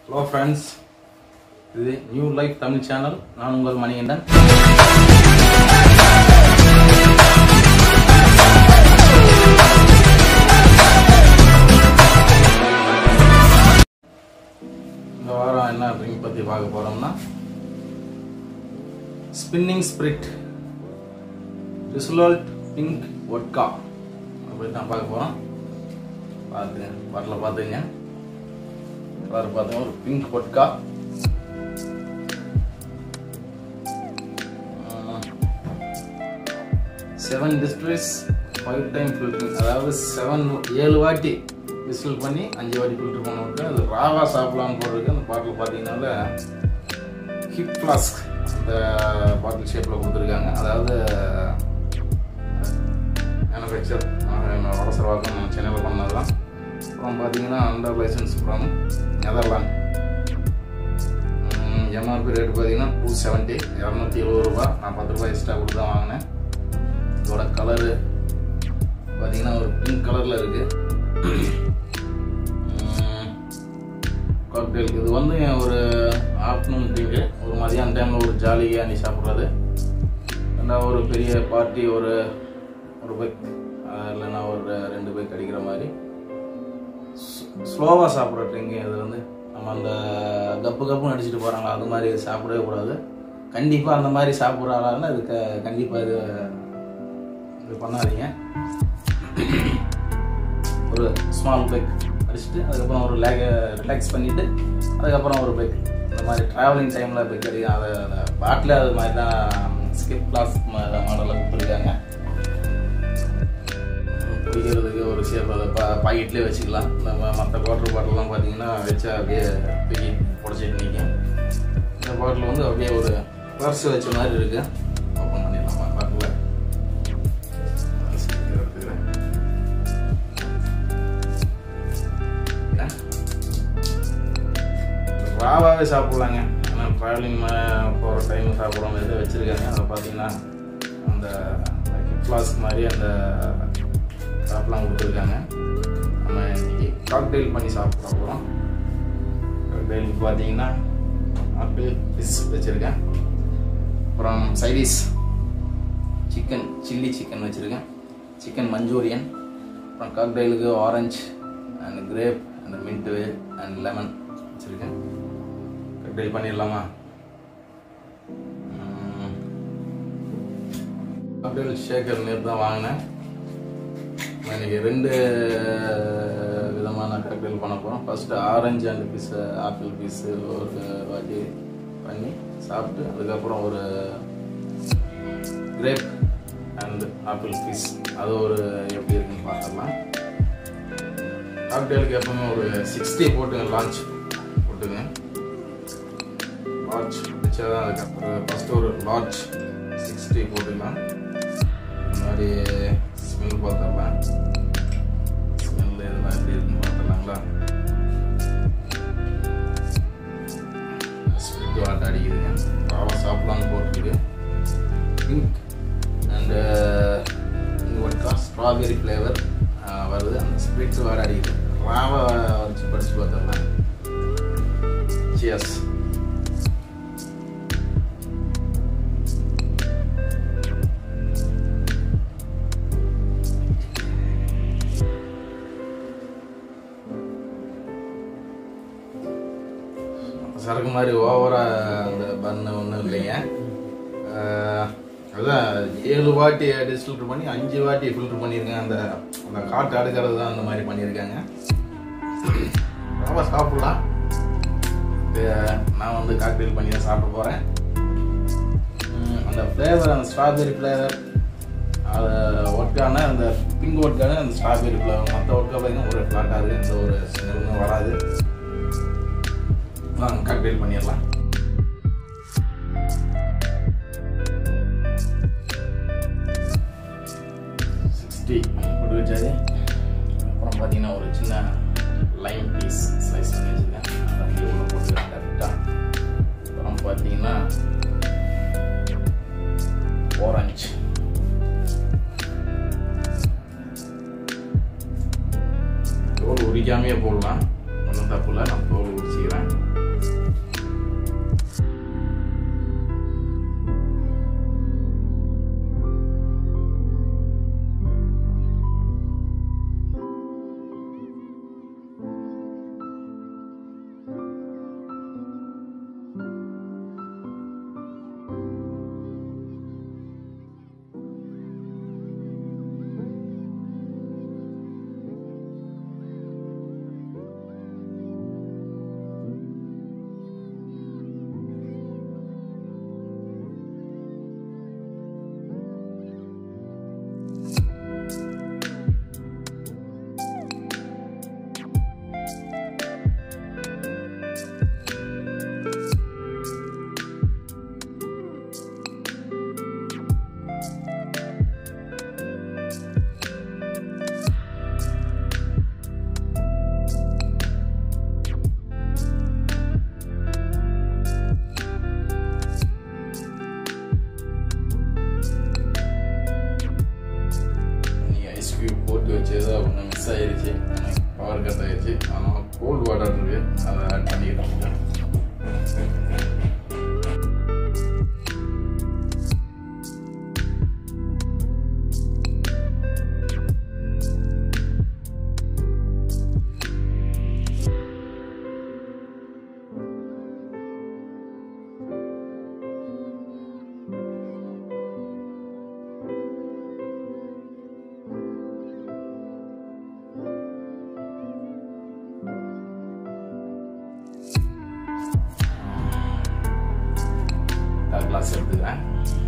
Hello friends இது new life Tamil channel நான் உங்கள் மணிகண்டன் இந்த வாரம் என்ன ட்ரிங்க் பற்றி பார்க்க போகிறோம்னா spinning spirit result pink vodka அப்படி தான் பார்க்க போகிறோம் பார்த்துங்க பாட்டில் பார்த்துங்க கலர் பார்த்தீங்கன்னா ஒரு பிங்க் ஒட்கா செவன் டிஸ்ட்ரிஸ் ஃபைவ் டைம் ஃபில்டரிங் அதாவது செவன் ஏழு வாட்டி விசில் பண்ணி அஞ்சு வாட்டி ஃபில்டர் பண்ண அது ராவா சாப்பிடலாம்னு போடுறதுக்கு அந்த பாட்டில் பார்த்தீங்கன்னால ஹிப் ஃப்ளாஸ்க் அந்த பாட்டில் ஷேப்பில் கொடுத்துருக்காங்க அதாவது மேனுஃபேக்சர் வடசரவாக்கம் நம்ம சென்னையில் பண்ணது தான் அப்புறம் பார்த்தீங்கன்னா under license from Netherland MRP rate பார்த்தீங்கன்னா டூ செவன்ட்டி இரநூத்தி எழுபது ரூபா நான் பத்து ரூபாய் எக்ஸ்ட்ரா கொடுத்து தான் வாங்கினேன் இதோட கலரு பார்த்தீங்கன்னா ஒரு பிங்க் கலரில் இருக்குது காக்டெயில் இது வந்து ஒரு ஆஃப்டர்நூன் ட்ரிங்கு ஒரு மதியான டைமில் ஒரு ஜாலியாக நீ சாப்பிட்றது ரெண்டாவது ஒரு பெரிய பார்ட்டி ஒரு ஒரு பைக் இல்லைன்னா ஒரு ரெண்டு பைக் அடிக்கிற மாதிரி ஸ்லோவாக சாப்பிட்ற ட்ரிங்கு இது வந்து நம்ம அந்த கப்பு கப்புன்னு அடிச்சுட்டு போகிறாங்க அது மாதிரி சாப்பிடவே கூடாது கண்டிப்பாக அந்த மாதிரி சாப்பிட்ற ஆளால் இது க கண்டிப்பாக இது இது பண்ணாதீங்க ஒரு ஸ்மால் பைக் அடிச்சுட்டு அதுக்கப்புறம் ஒரு லேக் ரிலாக்ஸ் பண்ணிவிட்டு அதுக்கப்புறம் ஒரு பைக் இந்த மாதிரி ட்ராவலிங் டைமில் பைக் அடிக்கும் அதை பாட்டில் அது மாதிரி தான் ஸ்கிப் கிளாஸ் மாடலில் கொடுத்துருக்காங்க குடிக்கிறதுக்கு ஒரு சேஃப் அதை பா பாக்கெட்லேயே வச்சுக்கலாம் நம்ம மற்ற வாட்டர் பாட்டில்லாம் பார்த்தீங்கன்னா வச்சா அப்படியே தூக்கி புடச்சிட்டு நிற்கும் இந்த பாட்டில் வந்து அப்படியே ஒரு பர்ஸ் வச்ச மாதிரி இருக்கு ஓப்பன் பண்ணிடலாமா பாட்டில் எடுத்துக்கிறேன் ராவாகவே சாப்பிட்லாங்க ஏன்னா ட்ராவலிங் போகிற டைம் சாப்பிட்ற மாதிரி தான் வச்சுருக்காங்க அதை பார்த்தீங்கன்னா அந்த ஃப்ளாஸ்க் மாதிரி அந்த சாப்பிட்லாம் கொடுத்துருக்காங்க நம்ம இன்னைக்கு காக்டெயில் பண்ணி சாப்பிட போகிறோம் காக்டெயிலுக்கு பார்த்தீங்கன்னா ஆப்பிள் பிஸ் வச்சுருக்கேன் அப்புறம் சைடிஸ் சிக்கன் சில்லி சிக்கன் வச்சுருக்கேன் சிக்கன் மஞ்சூரியன் அப்புறம் காக்டெயிலுக்கு orange and grape and mint and lemon வச்சுருக்கேன் காக்டெயில் பண்ணிடலாமா காக்டெயில் ஷேக்கர் நேற்று தான் வாங்கினேன் இன்னைக்கு ரெண்டு விதமான காக்டெயில் பண்ண போகிறோம் first orange and piece apple piece ஒரு வாட்டி பண்ணி சாப்பிட்டு அதுக்கப்புறம் ஒரு கிரேப் அண்ட் ஆப்பிள் பீஸ் அது ஒரு எப்படி இருக்குன்னு பார்த்துடலாம் காக்டெயிலுக்கு எப்பவுமே ஒரு சிக்ஸ்டி போட்டுங்க லான்ச் போட்டுங்க லார்ஜ் வச்சா தான் அதுக்கப்புறம் ஃபஸ்ட்டு ஒரு லார்ஜ் சிக்ஸ்டி போட்டுக்கலாம் இந்த மாதிரி ஸ்மெல் பார்த்துடலாம் ஸ்மெல் இதெல்லாம் எப்படி இருக்குன்னு பார்த்துடலாங்களா ஸ்பிரிட் வாட்டர் அடிக்குதுங்க ராவா சாப்பிடலான்னு போட்டிருக்கு pink and vodka strawberry flavour வருது அந்த ஸ்பிரிட் வாட அடிக்குது ராவா வச்சு படிச்சு பார்த்துடலாம் சியர்ஸ் சரக்கு மாதிரி ஓவராக அந்த பண்ணு ஒன்றும் இல்லைங்க அதுதான் ஏழு வாட்டி டிஸ்டில்டர் பண்ணி அஞ்சு வாட்டி ஃபில்டர் பண்ணியிருக்கேன் அந்த அந்த காட்டு அடுக்கிறது தான் அந்த மாதிரி பண்ணியிருக்காங்க ரொம்ப சாப்பிடலாம் நான் வந்து காக்டெயில் பண்ணி தான் சாப்பிட போகிறேன் அந்த ஃப்ளேவர் அந்த ஸ்ட்ராபெரி ஃப்ளேவர் அது ஒட்கான அந்த பிங்க் ஒட்கான அந்த ஸ்ட்ராபெரி ஃப்ளேவர் மற்ற ஒட்கா பார்த்தீங்கன்னா ஒரு ஃப்ளாட்டாக இருக்குது எந்த ஒரு ஸ்மெல்லும் வராது வாங்க காக்டெயில் பண்ணிடலாம் சிக்ஸ்டி போட்டு வச்சாது அப்புறம் பார்த்தீங்கன்னா ஒரு சின்ன லைம் பீஸ் ஸ்லைஸ் பண்ணி வச்சுருக்கேன் அதை அப்படியே உள்ள போட்டுக்கிறேன் கரெக்டாக அப்புறம் பார்த்தீங்கன்னா ஆரஞ்சு தோல் உரிக்காமையே போடலாம் ஒன்றும் தப்பு இல்லை நான் தோல் உரிச்சிக்கிறேன் அதை ஆட் பண்ணிக்கிறோம் கால் கிளாஸ் எடுத்துக்கிறேன்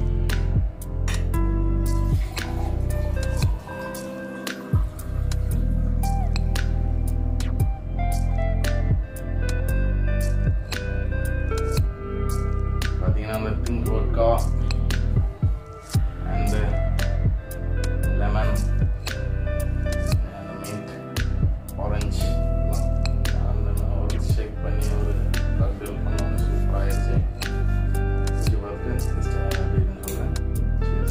பார்த்தீங்கன்னா அந்த பிங்க் ஒர்க்கா அண்டு லெமன் மின்ட் ஆரஞ்சு அந்த ஒரு ஷேக் பண்ணி ஒரு கல்பில் பண்ணோம் சூப்பராக ஆயிடுச்சு குடிச்சு பார்த்து taste எப்படி இருக்குன்னு சொல்றேன். Cheers.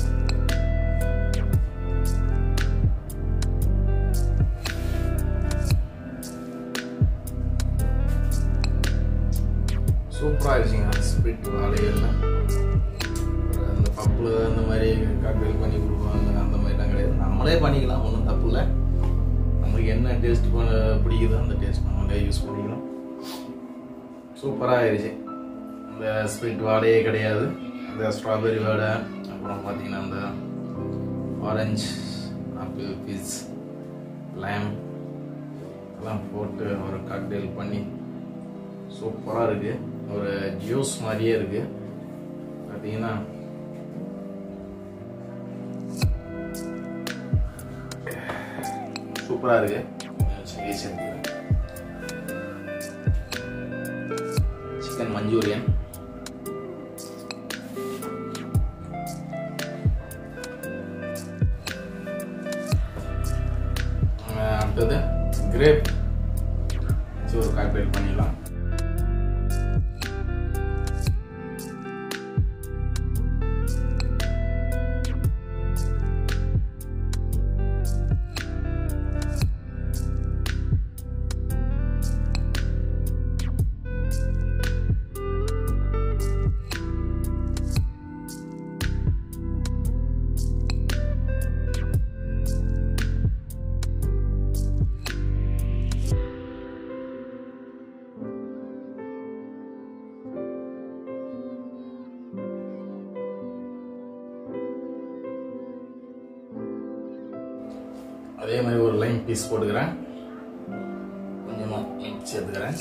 சூப்பராக இருந்துச்சுங்க ஸ்பிரிட் வாழையெல்லாம் அந்த பப்பில் அந்த மாதிரி காக்டெயில் பண்ணி கொடுப்பாங்க அந்த மாதிரிலாம் கிடையாது நம்மளே பண்ணிக்கலாம் ஒன்றும் தப்பு இல்லை நமக்கு என்ன டேஸ்ட் பிடிக்குதோ அந்த டேஸ்ட் நம்மளே யூஸ் பண்ணிக்கலாம் சூப்பராக ஆயிடுச்சு அந்த ஸ்வீட் வாடையே கிடையாது அந்த ஸ்ட்ராபெரி வாடை அப்புறம் பார்த்தீங்கன்னா அந்த ஆரஞ்சு ஆப்பிள் பீஸ் லைம் எல்லாம் போட்டு ஒரு காக்டெயில் பண்ணி சூப்பராக இருக்கு ஒரு ஜூஸ் மாதிரியே இருக்கு பார்த்தீங்கன்னா சூப்பராக இருக்கு சிக்கன் சேர்த்துக்கிறேன் சிக்கன் மஞ்சூரியன் அஹ் அடுத்தது கிரேப் வச்சு ஒரு காக்டெயில் பண்ணிடலாம் அதே மாதிரி ஒரு லைன் பீஸ் போட்டுக்கிறேன் கொஞ்சமாக மிக்ஸ் சேர்த்துக்கிறேன்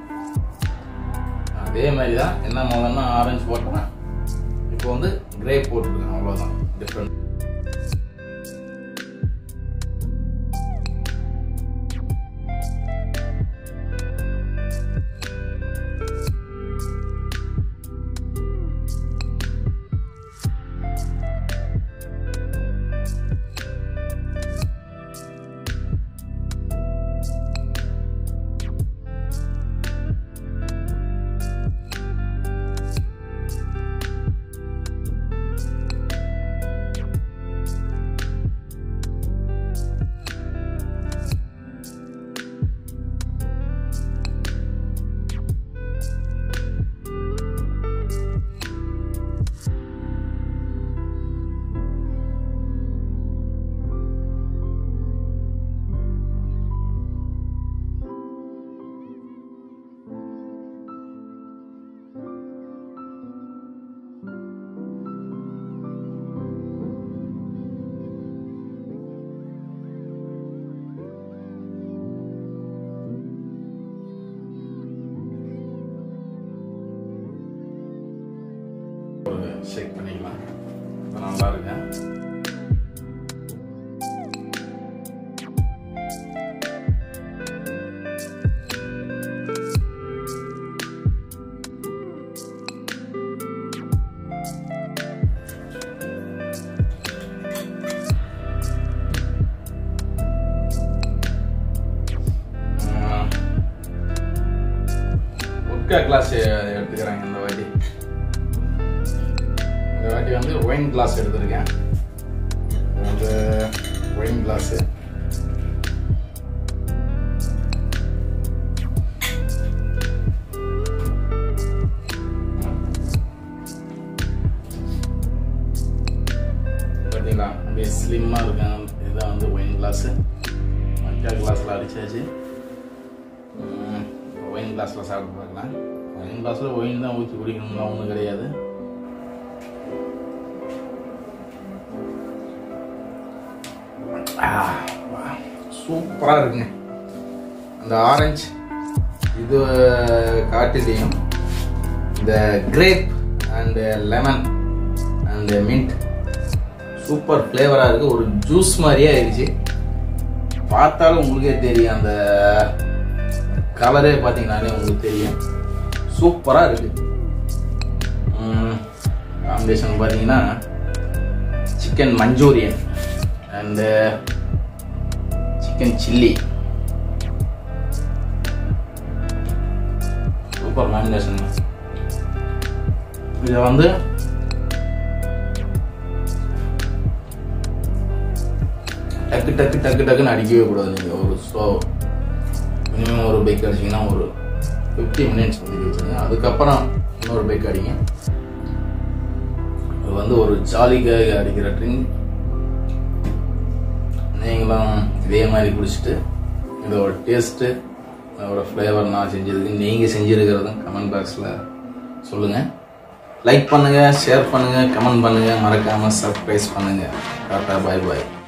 அதே மாதிரி தான் என்ன முதல்ல ஆரஞ்சு போட்டேன் இப்போ வந்து கிரேப் போட்டுருக்கேன் அவ்வளோதான் டிஃப்ரெண்ட் ஒரு ஷேக் பண்ணிக்கலாம் இப்போ நல்லா இருக்கேன் ஒட்கா கிளாஸ் எடுத்துக்கிறாங்க இந்த வாட்டி இந்த வாட்டி வந்து ஒயின் கிளாஸ் எடுத்திருக்கேன் இது வந்து ஒயின் கிளாஸு ஸ்லிம்மாக இருக்கும் இதுதான் வந்து ஒயின் கிளாஸு மக்கா கிளாஸில் அடிச்சாச்சு ஒயின் கிளாஸில் சாப்பிட்டு பார்க்கலாம் ஒயின் கிளாஸில் ஒயின் தான் ஊற்றி குடிக்கணும்லாம் ஒன்றும் கிடையாது சூப்பராக இருக்குங்க அந்த ஆரஞ்சு இது காட்டிலையும் இந்த grape and lemon and mint super ஃப்ளேவராக இருக்குது ஒரு ஜூஸ் மாதிரியே ஆயிடுச்சு பார்த்தாலும் உங்களுக்கே தெரியும் அந்த கலரே பார்த்தீங்கன்னாலே உங்களுக்கு தெரியும் சூப்பராக இருக்குது காம்பினேஷன் பார்த்தீங்கன்னா chicken manchurian and chicken chilli super combination இதை வந்து டக்கு டக்கு டக்கு டக்குன்னு அடிக்கவே கூடாது நீங்கள் ஒரு ஸ்லோ மினிமம் ஒரு பைக் அடிச்சிங்கன்னா ஒரு ஃபிஃப்டி மினிட்ஸ் வந்து வச்சுருங்க அதுக்கப்புறம் இன்னொரு பைக் அடிங்க இது வந்து ஒரு ஜாலிக்காக அடிக்கிற ட்ரிங்க் நீங்களும் இதே மாதிரி குடிச்சிட்டு இதோட டேஸ்ட்டு அதோட ஃப்ளேவர் நான் செஞ்சதுக்கு நீங்கள் செஞ்சுருக்கிறதும் கமெண்ட் பாக்ஸில் சொல்லுங்கள் லைக் பண்ணுங்கள் ஷேர் பண்ணுங்கள் கமெண்ட் பண்ணுங்கள் மறக்காமல் சப்ஸ்கிரைப் பண்ணுங்கள் டாட்டா பாய் பாய்